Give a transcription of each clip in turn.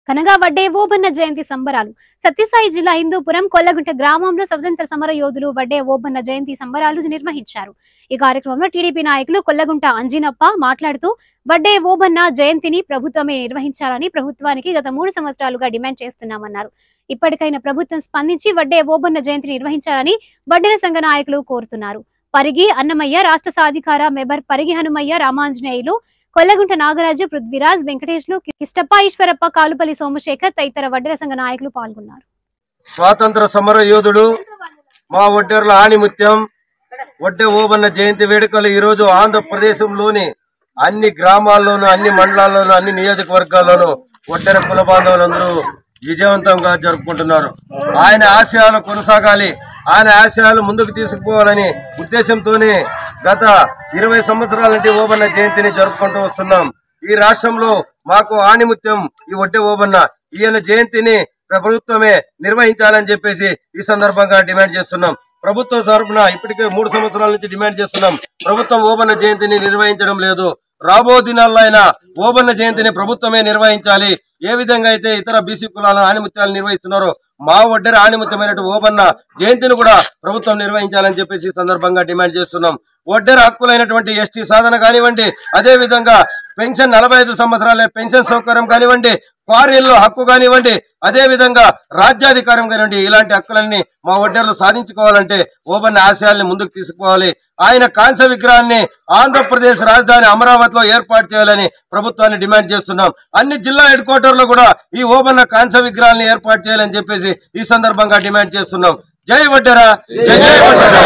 కనగా వడ్డే ఓబన్న జయంతి సంబరాలు సత్యసాయి జిల్లా హిందూపురం కొల్లగుంట గ్రామంలో స్వతంత్ర సమర యోధులు వడ్డే ఓబన్న జయంతి సంబరాలు నిర్వహించారు ఈ కార్యక్రమంలో టీడీపీ నాయకులు కొల్లగుంట అంజినప్ప మాట్లాడుతూ వడ్డే ఓబన్న జయంతిని ప్రభుత్వమే నిర్వహించాలని ప్రభుత్వానికి గత మూడు సంవత్సరాలుగా డిమాండ్ చేస్తున్నామన్నారు ఇప్పటికైనా ప్రభుత్వం స్పందించి వడ్డే ఓబన్న జయంతిని నిర్వహించాలని వడ్డెర సంఘ నాయకులు కోరుతున్నారు పరిగి అన్నమయ్య రాష్ట్ర సాధికార మెబర్ పరిగి హనుమయ్య రామాంజనేయులు కొల్లగుంట నాగరాజు పృథ్వీరాజ్ వెంకటేష్లు కిష్టప్ప ఈశ్వరప్ప కాలుపల్లి సోమశేఖర్ తదితర వడ్డెర సంఘ నాయకులు పాల్గొన్నారు స్వాతంత్ర సమర యోధుడు మా ఒడ్డెర్ల ఆణిముత్యం ఒడ్డె ఓబన్న జయంతి వేడుకలు ఈ రోజు ఆంధ్రప్రదేశంలోని అన్ని గ్రామాల్లోనూ అన్ని మండలాల్లోనూ అన్ని నియోజకవర్గాల్లోనూ ఒడ్డెర కుల బాంధవులందరూ విజయవంతంగా జరుపుకుంటున్నారు ఆయన ఆశయాలు కొనసాగాలి ఆయన ఆశయాలు ముందుకు తీసుకుపోవాలని ఉద్దేశంతోనే గత ఇరవై సంవత్సరాల నుండి ఓబన్న జయంతిని జరుపుకుంటూ వస్తున్నాం ఈ రాష్ట్రంలో మాకు ఆణిముత్యం ఈ ఒడ్డె ఓబన్న ఈయన జయంతిని ప్రభుత్వమే నిర్వహించాలని చెప్పేసి ఈ సందర్భంగా డిమాండ్ చేస్తున్నాం ప్రభుత్వం తరఫున ఇప్పటికే మూడు సంవత్సరాల నుంచి డిమాండ్ చేస్తున్నాం ప్రభుత్వం ఓబన్న జయంతిని నిర్వహించడం లేదు రాబో దినాల్లో అయినా ఓబన్న జయంతిని ప్రభుత్వమే నిర్వహించాలి ఏ విధంగా అయితే ఇతర బీసీ కులాల ఆణిముత్యాలు నిర్వహిస్తున్నారో మా ఒడ్డెర ఆణిముత్యమైనటు ఓబన్న జయంతిని కూడా ప్రభుత్వం నిర్వహించాలని చెప్పేసి ఈ సందర్భంగా డిమాండ్ చేస్తున్నాం ఒడ్డెర హక్కులైనటువంటి ఎస్టీ సాధన కానివ్వండి అదే విధంగా పెన్షన్ నలభై ఐదు సంవత్సరాలే పెన్షన్ సౌకర్యం కానివ్వండి క్వారీల్లో హక్కు కానివ్వండి అదే విధంగా రాజ్యాధికారం కానివ్వండి ఇలాంటి హక్కులన్నీ మా ఒడ్డెర్లు సాధించుకోవాలంటే ఓబన్న ఆశయాల్ని ముందుకు తీసుకుపోవాలి ఆయన కాంస్య విగ్రహాన్ని ఆంధ్రప్రదేశ్ రాజధాని అమరావతిలో ఏర్పాటు చేయాలని ప్రభుత్వాన్ని డిమాండ్ చేస్తున్నాం అన్ని జిల్లా హెడ్ క్వార్టర్లో కూడా ఈ ఓబన్న కాంస్య విగ్రహాన్ని ఏర్పాటు చేయాలని చెప్పేసి ఈ సందర్భంగా డిమాండ్ చేస్తున్నాం జై వడ్డెరా జై జై వడ్డెరా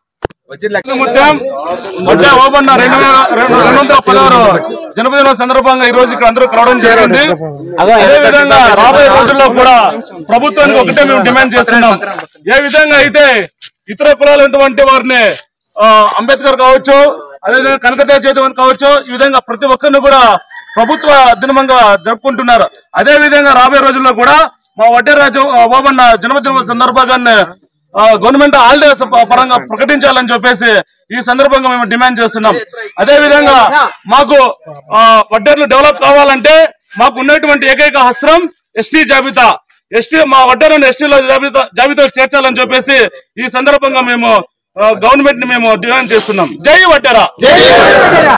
ముత్యం మధ్య ఓబన్న రెండు వేల రెండు రెండు వందల పదహారు జన్మదిన సందర్భంగా ఈ రోజు ఇక్కడ అందరూ కలవడం జరిగింది అదే విధంగా రాబోయే రోజుల్లో కూడా ప్రభుత్వానికి ఒకటే మేము డిమాండ్ చేస్తున్నాం ఏ విధంగా అయితే ఇతర కులాలైనటువంటి వారిని ఆ, అంబేద్కర్ కావచ్చు అదేవిధంగా కనకదేవ చైతన్య కావచ్చు ఈ విధంగా ప్రతి ఒక్కరిని కూడా ప్రభుత్వ దినమంగా జరుపుకుంటున్నారు అదే విధంగా రాబోయే రోజుల్లో కూడా మా వడ్డేరాజు ఓబన్న జన్మదిన సందర్భంగా ఆ, గవర్నమెంట్ హాలిడేస్ ప- పరంగా ప్రకటించాలని చెప్పేసి ఈ సందర్భంగా మేము డిమాండ్ చేస్తున్నాం అదే విధంగా మాకు ఆ, వడ్డర్లు డెవలప్ కావాలంటే మాకు ఉన్నటువంటి ఏకైక హస్త్రం ఎస్టీ జాబితా ఎస్టీ మా వడ్డర్లను ఎస్టీలో జాబితా జాబితాకు చేర్చాలని చెప్పేసి ఈ సందర్భంగా మేము గవర్నమెంట్ ని మేము డిమాండ్ చేస్తున్నాం జై వడ్డెరా